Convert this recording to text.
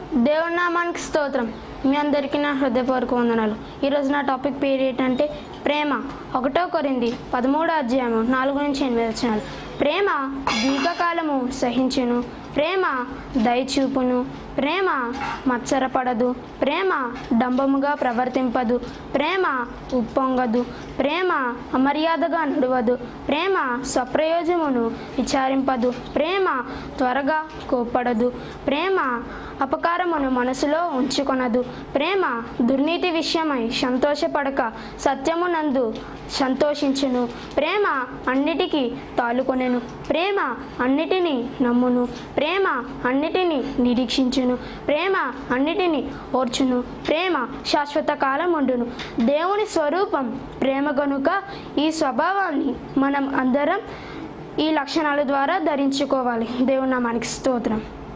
దేవుని నామానికి స్తోత్రం మీ అందరికీ నా హృదయపూర్వక వందనాలు ఈరోజు నా టాపిక్ పేరు ఏంటంటే ప్రేమ ఒకటో కొరింది పదమూడో అధ్యాయము నాలుగు నుంచి ఎనిమిది వచనాలు ప్రేమ దీర్ఘకాలము సహించును ప్రేమ దయచూపును ప్రేమ మత్సరపడదు ప్రేమ డంబముగా ప్రవర్తింపదు ప్రేమ ఉప్పొంగదు ప్రేమ అమర్యాదగా నడవదు ప్రేమ స్వప్రయోజమును విచారింపదు ప్రేమ త్వరగా కోప్పడదు ప్రేమ అపకారమును మనసులో ఉంచుకొనదు ప్రేమ దుర్నీతి విషయమై సంతోషపడక సత్యమునందు సంతోషించును ప్రేమ అన్నిటికీ తాలుకొనెను ప్రేమ అన్నిటినీ నమ్మును ప్రేమ అన్నిటినీ నిరీక్షించును ప్రేమ అన్నిటినీ ఓర్చును ప్రేమ శాశ్వత కాలం ఉండును దేవుని స్వరూపం ప్రేమ గనుక ఈ స్వభావాన్ని మనం అందరం ఈ లక్షణాల ద్వారా ధరించుకోవాలి దేవుని నామానికి స్తోత్రం